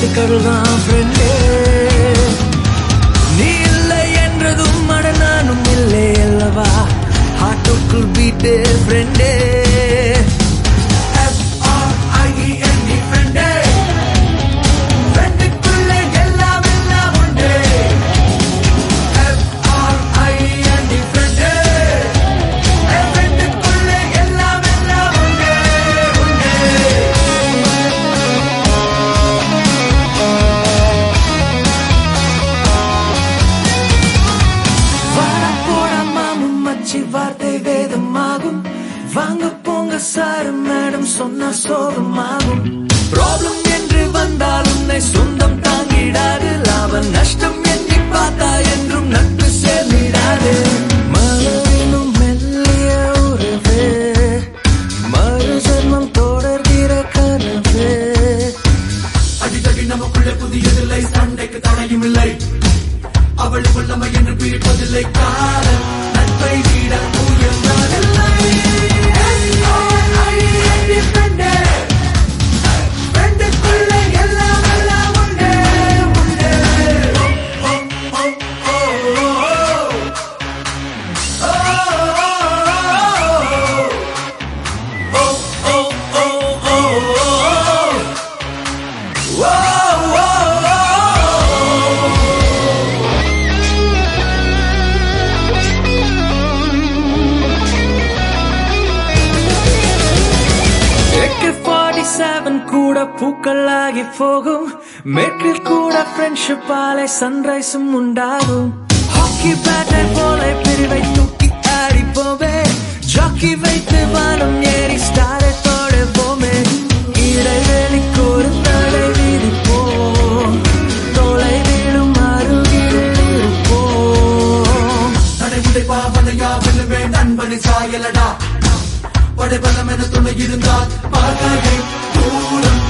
கடல்தான் ஃப்ரெண்டே நீ இல்லை என்றதும் அட நானும் இல்லை அல்லவா ஹார்ட்டுக்குள் பீட்டு ஃப்ரெண்டே ஃப்ரெண்டுக்குள்ளே எல்லாம் எல்லாம் உண்டு F-R-I-N-D ஃப்ரெண்டே ஃப்ரெண்டுக்குள்ளே எல்லாம் எல்லாம் உண்டு உண்டு வாரம் போடா மாமும் மச்சி வார்த்தை வேதமாகும் வாங்க போங்க சாரு மேடம் சொன்ன சோகமாகும் ப்ராப்ளம் என்று வந்தால் உன்னை சொந்தம் தாங்கிடாது லாபம் நஷ்டம் எண்ணி பார்த்தா என்றும் நட்பு சேர்ந்திடாது மலரினும் மெல்லிய உறவு மறு ஜென்மம் தொடர்கிற கனவு அடிக்கடி நமக்குள்ளே புதியதில்லை சண்டைக்கு தடையும் இல்லை அவள் உள்ளமை என்று பிரிப்பதில்லை காதல் நட்பை விட உயர்ந்ததில்லை ஃப்ரெண்டுக்குள்ளே எல்லாம் எல்லாம் உண்டு உண்டு ஓ, ஓ, ஓ, ஓ, ஓ, ஓ, ஓ, ஓ, ஓ, ஓ, ஓ. செவன் கூட பூக்களாகி போகும் மேற்கில் கூட ஃப்ரெண்ட்ஷிப் ஆலை சன்ரைஸும் உண்டாகும் ஹாக்கி பேட்டை போல பிரிவை தூக்கி ஆடிப்போமே ஜாக்கி வைத்து வானம் ஏறி ஸ்டாரை தொடர்போமே இடைவெளிக்கு ஒரு தடை விதிப்போம் தொலை விழும் அருகில் இருப்போம் நடை உடைப்பா வலையா வெல்லுவே நண்பனை சாயலடா படைபலம் என துணை இருந்தால் பகையை தூரம்